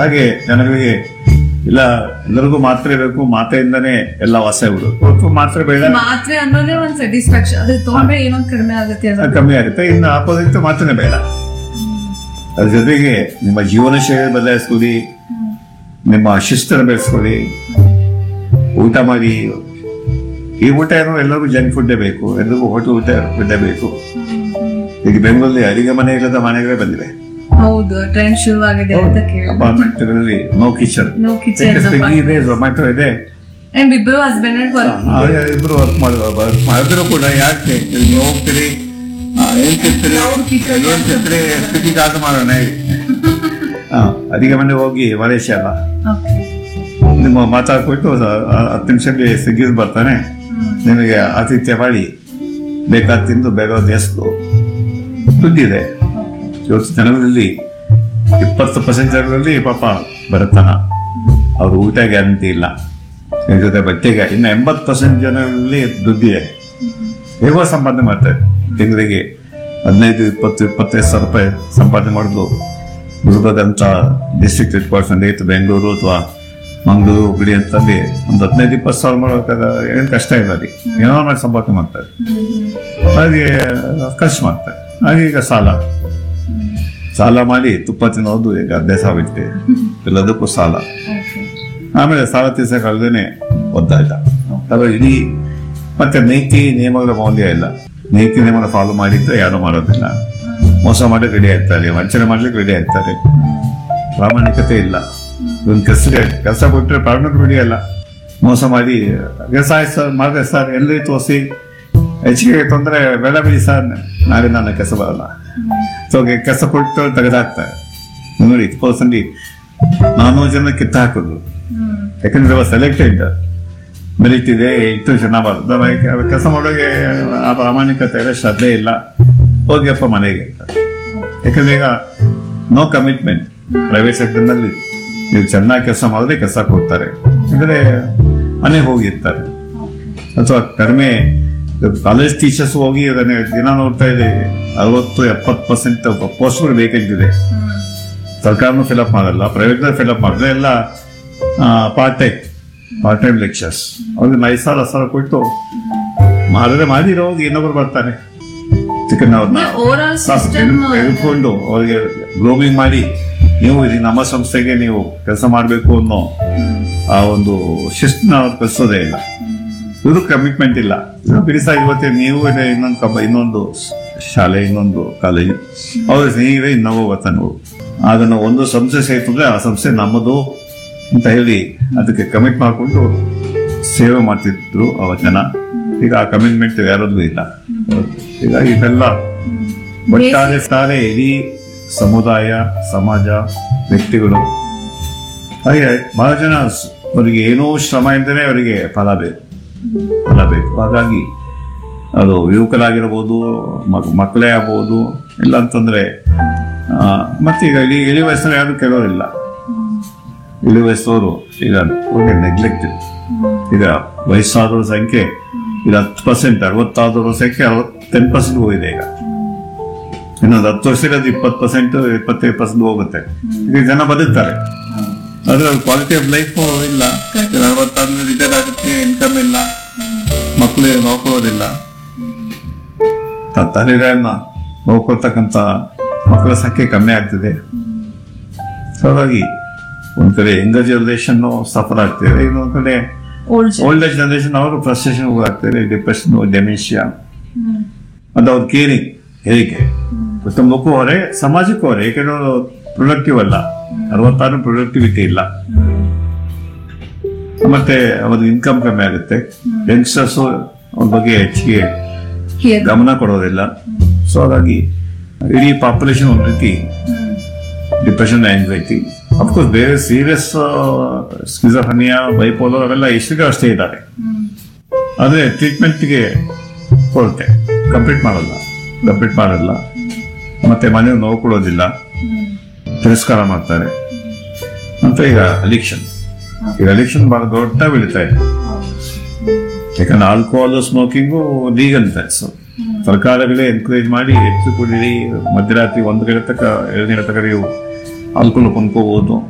ಹಾಗೆ ಜನಗಳಿಗೆ ಇಲ್ಲ ಎಲ್ಲರಿಗೂ ಮಾತ್ರೆ ಬೇಕು ಮಾತ್ರೆಯಿಂದನೇ ಎಲ್ಲ ವಾಸ ಬಿಡು ಮಾತ್ರೆ ಬೇಡ ಮಾತ್ರೆ ಅನ್ನೋದೇ ಒಂದ್ ಸ್ಯಾಟಿಸ್ಫ್ಯಾಕ್ಷನ್ ಅದು ತಗೊಂಡ್ರೆ ಏನೋ ಕಡಿಮೆ ಆಗುತ್ತೆ ಅದು ಅನ್ನೋದು ಕಮ್ಮಿ ಆಗುತ್ತೆ ಇನ್ನು ಆಪೋಸಿಟ್ ಮಾತ್ರನೇ ಬೇಡ ಅದ್ರ ಜೊತೆಗೆ ನಿಮ್ಮ ಜೀವನ ಶೈಲಿ ಬದಲಾಯಿಸ್ಕೊಳ್ಳಿ ನಿಮ್ಮ ಶಿಸ್ತನ್ನು ಬೆಳೆಸ್ಕೊಳ್ಳಿ ಊಟ ಮಾಡಿ ಈ ಊಟ ಏನೋ ಎಲ್ಲರಿಗೂ ಜಂಕ್ ಫುಡ್ಡೇ ಬೇಕು ಎಲ್ಲರಿಗೂ ಹೋಟೆಲ್ ಊಟ ಫುಡ್ಡೇ ಬೇಕು ಈಗ ಬೆಂಗಳೂರಲ್ಲಿ ಅಡಿಗೆ ಮನೆ ಇಲ್ಲದ ಮನೆಗಳೇ ಬಂದಿವೆ ಹೌದು ಟ್ರೆಂಡ್ ಶುರು ಆಗಿದೆ ಅಂತ ಕೇಳಿ ಅಪಾರ್ಟ್ಮೆಂಟ್ಗಳಲ್ಲಿ no kitchen no kitchen Swiggy ಇದೆ ಝೊಮ್ಯಾಟೊ ಇದೆ ಅಂಡ್ ಇಬ್ರು ಹಸ್ಬೆಂಡ್ ಅಂಡ್ ವರ್ಕ್ ಆ, ಇಬ್ರು ವರ್ಕ್ ಮಾಡುವ ವರ್ಕ್ ಮಾಡಿದ್ರು ಕೂಡ ಯಾಕೆ ಇಲ್ಲಿ ನೀವು ಹೋಗ್ತೀರಿ ಆ, ಏನ್ ತಿಂತೀರಿ ಏನ್ ತಿಂತೀರಿ ಸ್ಥಿತಿ ಕಾದು ಮಾಡೋಣ ಹೇಳಿ. ಆ, ಅಡಿಗೆ ಮನೆ ಹೋಗಿ ಮಲೇಶ ಅಲ್ಲ ಓಕೆ ನಿಮ್ಮ ಮಾತಾಡ್ಬಿಟ್ಟು ಆ, ಹತ್ತು ನಿಮಿಷಕ್ಕೆ ಸ್ವಿಗ್ಗಿ ಬರ್ತಾನೆ ನಿಮಗೆ ಆತಿಥ್ಯ ಮಾಡಿ ಬೇಕಾದ ತಿಂದು ಬೇಗ ದೇಶದ್ದು ದುಡ್ಡಿದೆ ಇವತ್ತು ಜನಗಳಲ್ಲಿ ಇಪ್ಪತ್ತು ಪರ್ಸೆಂಟ್ ಜನರಲ್ಲಿ ಪಾಪ ಬಡತನ ಅವ್ರ ಊಟ ಗ್ಯಾರಂಟಿ ಇಲ್ಲ ಇದ್ರ ಜೊತೆ ಬಟ್ಟೆಗೆ ಇನ್ನು ಎಂಬತ್ತು ಪರ್ಸೆಂಟ್ ಜನರಲ್ಲಿ ದುಡ್ಡಿದೆ ಹೇಗೋ ಸಂಪಾದನೆ ಮಾಡ್ತಾರೆ ತಿಂಗಳಿಗೆ ಹದಿನೈದು ಇಪ್ಪತ್ತು ಇಪ್ಪತ್ತೈದು ಸಾವಿರ ರೂಪಾಯಿ ಸಂಪಾದನೆ ಮಾಡೋದು ದುರ್ಗದಂತ ಡಿಸ್ಟ್ರಿಕ್ಟ್ ಹೆಡ್ ಕ್ವಾರ್ಟರ್ಸ್ ಅಂದ್ರೆ ಬೆಂಗಳೂರು ಅಥವಾ ಮಂಗಳೂರು ಹುಬ್ಳಿ ಅಂತಲ್ಲಿ ಒಂದು ಹದಿನೈದು ಇಪ್ಪತ್ತು ಸಾವಿರ ಮಾಡೋಕ್ಕಾಗ ಏನು ಕಷ್ಟ ಇಲ್ಲ ಅಲ್ಲಿ ಏನೋ ಮಾಡಿ ಸಂಪಾದನೆ ಮಾಡ್ತಾರೆ ಹಾಗೆ ಖರ್ಚು ಮಾಡ್ತಾರೆ ಹಾಗೆ ಈಗ ಸಾಲ ಸಾಲ ಮಾಡಿ ತುಪ್ಪ ತಿನ್ನೋದು ಈಗ ಅಭ್ಯಾಸ ಆಗುತ್ತೆ ಎಲ್ಲದಕ್ಕೂ ಸಾಲ ಆಮೇಲೆ ಸಾಲ ತೀರ್ಸಕ್ಕಾಗದೇನೆ ಒದ್ದಾಟ ಅದ್ರ ಇಡೀ ಮತ್ತೆ ನೀತಿ ನಿಯಮಗಳ ಮೌಲ್ಯ ಇಲ್ಲ ನೀತಿ ನಿಯಮಗಳ ಫಾಲೋ ಮಾಡಿದ್ರೆ ಯಾರು ಮಾಡೋದಿಲ್ಲ ಮೋಸ ಮಾಡಿ ರೆಡಿ ಆಗ್ತಾರೆ ವಂಚನೆ ಮಾಡ್ಲಿಕ್ಕೆ ರೆಡಿ ಆಗ್ತಾರೆ ಪ್ರಾಮಾಣಿಕತೆ ಇಲ್ಲ ಒಂದು ಕೆಲಸ ಕೆಲಸ ಕೊಟ್ಟರೆ ಪ್ರಾಮಾಣಿಕ ರೆಡಿ ಅಲ್ಲ ಮೋಸ ಮಾಡಿ ಕೆಲಸ ಆಯ್ತು ಸರ್ ಮಾಡಿದೆ ಸರ್ ಎಲ್ಲಿ ತೋರಿಸಿ ಹೆಚ್ಚಿಗೆ ತೊಂದರೆ ಬೇಡ ಬಿಡಿ ಸರ್ ನಾಳೆ ನನ್ನ ಕೆಲಸ ಬರಲ್ಲ ಸೊ ಕೆಲಸ ಕೊಟ್ಟು ತೆಗೆದಾಕ್ತಾರೆ ನೋಡಿ ಪರ್ಸೆಂಟ್ ನಾನ್ನೂರು ಜನ ಕಿತ್ತ ಹಾಕೋದು ಯಾಕಂದ್ರೆ ಸೆಲೆಕ್ಟೆಡ್ ಮೆರಿಟ್ ಇದೆ ಇಷ್ಟು ಜನ ಬರ್ತದೆ ಕೆಲಸ ಮಾಡೋಕೆ ಆ ಪ್ರಾಮಾಣಿಕತೆ ಇಲ್ಲ ಶ್ರದ್ಧೆ ಇಲ್ಲ ಹೋಗಿಯಪ್ಪ ಮನೆಗೆ ಅಂತ ಯಾಕಂದ್ರೆ ಈಗ ನೋ ಕಮಿಟ್ಮೆಂಟ್ ಪ್ರೈವೇಟ್ ಸೆಕ್ಟರ್ನಲ್ಲಿ ನೀವು ಚೆನ್ನಾಗಿ ಕೆಲಸ ಮಾಡಿದ್ರೆ ಕೆಲಸ ಕೊಡ್ತಾರೆ ಅಂದ್ರೆ ಮನೆ ಹೋಗಿರ್ತಾರೆ ಅಥವಾ ಕಡಿಮೆ ಕಾಲೇಜ್ ಟೀಚರ್ಸ್ ಹೋಗಿ ಅದನ್ನ ದಿನ ನೋಡ್ತಾ ಇದೆ ಅರವತ್ತು ಎಪ್ಪತ್ತು ಪರ್ಸೆಂಟ್ ಪೋಸ್ಟ್ಗಳು ವೇಕೆಂಟ್ ಇದೆ ಸರ್ಕಾರನೂ ಫಿಲಪ್ ಮಾಡಲ್ಲ ಪ್ರೈವೇಟ್ ಫಿಲಪ್ ಮಾಡಿದ್ರೆ ಎಲ್ಲ part time part time lectures ಅವ್ರಿಗೆ ಐದು ಸಾವಿರ ಹತ್ತು ಸಾವಿರ ಕೊಟ್ಟು ಮಾಡಿದ್ರೆ ಮಾಡಿರೋ ಹೋಗಿ ಇನ್ನೊಬ್ರು ಬರ್ತಾರೆ ಚಿಕನ್ ಅವ್ರನ್ನ ಓವರ್ ಆಲ್ ಸಿಸ್ಟಮ್ ತೆಗೆದುಕೊಂಡು ಅವರಿಗೆ ಗ್ರೋಮಿಂಗ್ ಮಾಡಿ ನೀವು ಇದು ನಮ್ಮ ಸಂಸ್ಥೆಗೆ ನೀವು ಕೆಲಸ ಮಾಡಬೇಕು ಅನ್ನೋ ಆ ಒಂದು ಶಿಸ್ತನ್ನ ಅವ್ರು ಕಲಿಸೋದೇ ಇಲ್ಲ ಇವರು ಕಮಿಟ್ಮೆಂಟ್ ಇಲ್ಲ ಬಿಡಿಸ ಇವತ್ತೇ ನೀವು ಇದೆ ಇನ್ನೊಂದು ಕಬ್ಬ ಇನ್ನೊಂದು ಶಾಲೆ ಇನ್ನೊಂದು ಕಾಲೇಜು ಅವ್ರ ನೀವೇ ಇನ್ನೊಬ್ಬ ಬರ್ತಾನೆ ಹೋಗು. ಅದನ್ನು ಒಂದು ಸಂಸ್ಥೆ ಸೇರ್ತಂದ್ರೆ ಆ ಸಂಸ್ಥೆ ನಮ್ಮದು ಅಂತ ಹೇಳಿ ಅದಕ್ಕೆ ಕಮಿಟ್ ಮಾಡಿಕೊಂಡು ಸೇವೆ ಮಾಡ್ತಿದ್ರು ಅವ ಜನ ಈಗ ಆ ಕಮಿಟ್ಮೆಂಟ್ ಯಾರಲ್ಲೂ ಇಲ್ಲ ಈಗ ಇದೆಲ್ಲ ಒಟ್ಟಾರೆ ತಾರೆ ಇಡೀ ಸಮುದಾಯ ಸಮಾಜ ವ್ಯಕ್ತಿಗಳು ಹಾಗೆ ಬಹಳ ಜನ ಸ್- ಅವರಿಗೆ ಏನೋ ಶ್ರಮ ಇದ್ದರೆ ಅವರಿಗೆ ಫಲ ಬೇಕು ಫಲ ಬೇಕು ಹಾಗಾಗಿ ಅದು ಯುವಕರಾಗಿರ್ಬೋದು ಮಕ್- ಮಕ್ಕಳೇ ಆಗ್ಬೋದು ಇಲ್ಲ ಅಂತಂದ್ರೆ ಆ, ಮತ್ತೆ ಈಗ ಇಳಿ ಇಳಿ ವಯಸ್ಸಲ್ಲಿ ಯಾರು ಕೆಲವರಿಲ್ಲ ಇಳಿ ವಯಸ್ಸವರು ಈಗ ಅವ್ರಿಗೆ ನೆಗ್ಲೆಕ್ಟೆಡ್ ಈಗ ವಯಸ್ಸಾದವ್ರ ಸಂಖ್ಯೆ ಈಗ ಹತ್ತು ಪರ್ಸೆಂಟ್ ಅರವತ್ತಾದವ್ರ ಸಂಖ್ಯೆ ಟೆನ್ ಪರ್ಸೆಂಟ್ ಹೋಗಿದೆ ಈಗ ಇನ್ನೊಂದು ಹತ್ತು ವರ್ಷದಲ್ಲಿ ಅದು ಇಪ್ಪತ್ತು ಪರ್ಸೆಂಟ್ ಇಪ್ಪತ್ತೈದು ಪರ್ಸೆಂಟ್ ಹೋಗುತ್ತೆ ಈಗ ಜನ ಬದುಕ್ತಾರೆ ಆದ್ರೆ ಕ್ವಾಲಿಟಿ ಆಫ್ ಲೈಫ್ ಇಲ್ಲ ಅರವತ್ತಾದ್ಮೇಲೆ ರಿಟೈರ್ ಆಗುತ್ತೆ ಇನ್ಕಮ್ ಇಲ್ಲ ಮಕ್ಕಳು ನೋಡ್ಕೊಳ್ಳೋದಿಲ್ಲ ತಂದೆಗಳನ್ನ ನೋಡ್ಕೊಳ್ತಕ್ಕಂಥ ಮಕ್ಕಳ ಸಂಖ್ಯೆ ಕಮ್ಮಿ ಆಗ್ತಿದೆ ಸೊ ಹಾಗಾಗಿ ಒಂದ್ ಕಡೆ ಯಂಗರ್ ಜನರೇಷನ್ ಸಫರ್ ಆಗ್ತಿದೆ ಇನ್ನೊಂದ್ ಕಡೆ ಓಲ್ಡ್ ಓಲ್ಡ್ ಏಜ್ ಜನರೇಷನ್ ಅವರು ಫ್ರಸ್ಟ್ರೇಷನ್ ಹೋಗ್ತಾರೆ ಡಿಪ್ರೆಷನ್ ಡೆಮೆನ್ಷಿಯಾ ಅದು ಅವ್ರ ಕೇರಿಂಗ್ ಹೇಗೆ ಕುಟುಂಬಕ್ಕೂ ಹೊರೆ ಸಮಾಜಕ್ಕೂ ಹೊರೆ ಏಕೆಂದ್ರೆ ಅವರು ಪ್ರೊಡಕ್ಟಿವ್ ಅಲ್ಲ ಅರವತ್ತಾರು ಪ್ರೊಡಕ್ಟಿವಿಟಿ ಇಲ್ಲ ಮತ್ತೆ ಅವ್ರ ಇನ್ಕಮ್ ಕಮ್ಮಿ ಆಗುತ್ತೆ ಯಂಗ್ಸ್ಟರ್ಸ್ ಅವ್ರ ಬಗ್ಗೆ ಹೆಚ್ಚಿಗೆ ಹಿಯರ್ ಗಮನ ಕೊಡೋದಿಲ್ಲ ಸೊ ಹಾಗಾಗಿ ಇಡೀ ಪಾಪ್ಯುಲೇಷನ್ ಒಂದು ರೀತಿ ಡಿಪ್ರೆಷನ್ ಆಂಗ್ಸೈಟಿ ಅಫ್ಕೋರ್ಸ್ ಬೇರೆ ಸೀರಿಯಸ್ ಸ್ಕಿಜಫನಿಯಾ ಬೈಪೋಲರ್ ಅವೆಲ್ಲ ಎಷ್ಟಿಗೆ ಅಷ್ಟೇ ಇದ್ದಾರೆ ಆದ್ರೆ ಟ್ರೀಟ್ಮೆಂಟ್ಗೆ ಕೊಡುತ್ತೆ ಕಂಪ್ಲೀಟ್ ಮಾಡಲ್ಲ ಕಂಪ್ಲೀಟ್ ಮಾಡಲ್ಲ ಮತ್ತೆ ಮನೆಯವ್ರು ನೋವು ಕೊಡೋದಿಲ್ಲ ತಿರಸ್ಕಾರ ಮಾಡ್ತಾರೆ ಅಂತ ಈಗ ಅಡಿಕ್ಷನ್ ಈಗ ಅಡಿಕ್ಷನ್ ಬಹಳ ದೊಡ್ಡ ಬೆಳೀತಾ ಇದೆ ಯಾಕಂದ್ರೆ ಆಲ್ಕೋಹಾಲ್ ಸ್ಮೋಕಿಂಗು ಲೀಗಲ್ ಫ್ಯಾಕ್ಸ್ ಸರ್ಕಾರಗಳೇ ಎನ್ಕರೇಜ್ ಮಾಡಿ ಹೆಚ್ಚು ಕುಡಿರಿ ಮಧ್ಯರಾತ್ರಿ ಒಂದು ಗಂಟೆ ತನಕ ಎರಡು ಗಂಟೆ ತನಕ ನೀವು ಆಲ್ಕೋಹಾಲ್ ಕೊಂಡ್ಕೋಬಹುದು